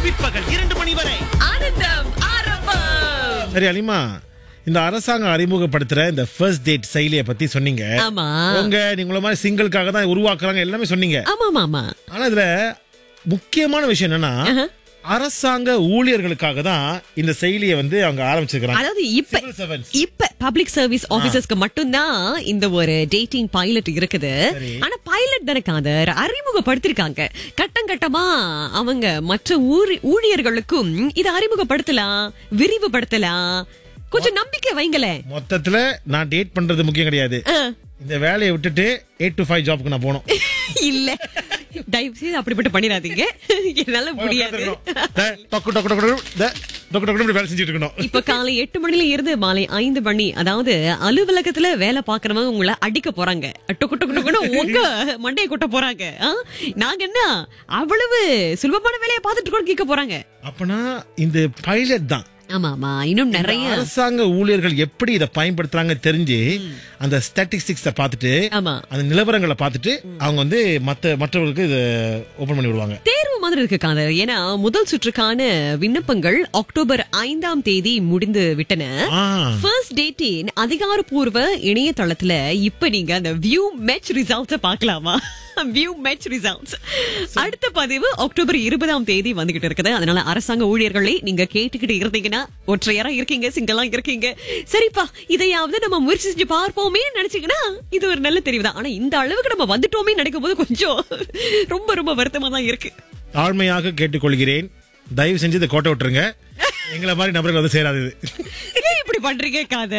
பிற்பகல் இரண்டு மணி வரை ஆனந்தம் ஆரம்பம் சரி அலிமா இந்த அரசாங்கம் அறிமுகப்படுத்துற இந்த ஃபர்ஸ்ட் டேட் செயலியை பத்தி சொன்னீங்க ஆமா உங்க நீங்கள மாதிரி சிங்கிள்காக தான் உருவாக்குறாங்க எல்லாமே சொன்னீங்க ஆமா ஆமா ஆனா இதுல முக்கியமான விஷயம் என்னன்னா ஆஹா. அரசாங்க ஊழியர்களுக்காக தான் இந்த செயலியை வந்து அவங்க ஆரம்பிச்சிருக்காங்க அதாவது இப்ப Civil servants. இப்ப பப்ளிக் சர்வீஸ் ஆபீசர்ஸ்க்கு மட்டும்தான் இந்த ஒரு டேட்டிங் பைலட் இருக்குது சரி. ஆனா பைலட் தானே காதர் அறிமுகப்படுத்திருக்காங்க கட்டம் கட்டமா அவங்க மற்ற ஊழி- ஊழியர்களுக்கும் இதை அறிமுகப்படுத்தலாம் விரிவுபடுத்தலாம் கொஞ்சம் நம்பிக்கை வைங்களேன் மொத்தத்துல நான் டேட் பண்றது முக்கியம் கிடையாது ஆ. இந்த வேலையை விட்டுட்டு எயிட் டு ஃபைவ் ஜாப்க்கு நான் போகணும் இல்ல தயவு செய்து அப்படிப்பட்ட பண்ணிடாதீங்க என்னால முடியாது டே, டொக்கு டொக்கு டொக்கு டொக்கு, டே, டொக்கு டொக்கு இப்படி வேலை செஞ்சுட்டு இருக்கணும் இப்ப காலை எட்டு மணில இருந்து மாலை ஐந்து மணி அதாவது அலுவலகத்துல வேலை பாக்குறவங்க உங்களை அடிக்க போறாங்க டொக்கு டொக்கு டொக்குன்னு உங்க மண்டையை கொட்ட போறாங்க ஆ? நாங்க என்ன அவ்வளவு சுலபமான வேலையை பார்த்துட்டு இருக்கோம் கேட்க போறாங்க அப்பனா இந்த பைலட் தான் ஆமா ஆமா இன்னும் நிறைய அரசாங்க ஊழியர்கள் எப்படி இதை பயன்படுத்துறாங்க தெரிஞ்சு அந்த ஸ்டாட்டிஸ்டிக்ஸ பார்த்துட்டு ஆமா அந்த நிலவரங்களை பார்த்துட்டு அவங்க வந்து மத்த மற்றவர்களுக்கு இதை ஓபன் பண்ணி விடுவாங்க தேர்வு மாதிரி இருக்கு காதர் ஏன்னா முதல் சுற்றுக்கான விண்ணப்பங்கள் அக்டோபர் ஐந்தாம் தேதி முடிந்து விட்டன ஆ, ஃபர்ஸ்ட் டேட்டின் அதிகாரப்பூர்வ இணையதளத்துல இப்ப நீங்க அந்த வியூ மேட்ச் ரிசல்ட்ஸ் பார்க்கலாமா வியூ மேட்ச் ரிசல்ட்ஸ் அடுத்த பதிவு அக்டோபர் இருபதாம் தேதி வந்துகிட்டு இருக்குது அதனால அரசாங்க ஊழியர்களை நீங்க கேட்டுக்கிட்டு இருந்தீங்கன்னா ஒற்றையரா இருக்கீங்க சிங்களா இருக்கீங்க சரிப்பா இதையாவது நம்ம முயற்சி செஞ்சு பார்ப்போமே நினைச்சீங்கன்னா இது ஒரு நல்ல தெரிவு தான் ஆனா இந்த அளவுக்கு நம்ம வந்துட்டோமே நினைக்கும் போது கொஞ்சம் ரொம்ப ரொம்ப வருத்தமா தான் இருக்கு தாழ்மையாக கேட்டுக்கொள்கிறேன் தயவு செஞ்சு இதை கோட்டை விட்டுருங்க எங்களை மாதிரி நபர்கள் வந்து சேராது இது. ஏன் இப்படி பண்றீங்க கதை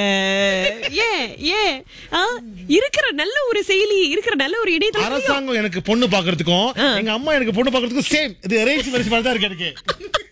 ஏன் ஏன் ஆ? இருக்கிற நல்ல ஒரு செயலி இருக்கிற நல்ல ஒரு இணையதளம் அரசாங்கம் எனக்கு பொண்ணு பாக்குறதுக்கும் எங்க அம்மா எனக்கு பொண்ணு பாக்குறதுக்கும் சேம் இது அரேஞ்ச் மேரேஜ் மாதிரி தான் இருக்கு எனக்கு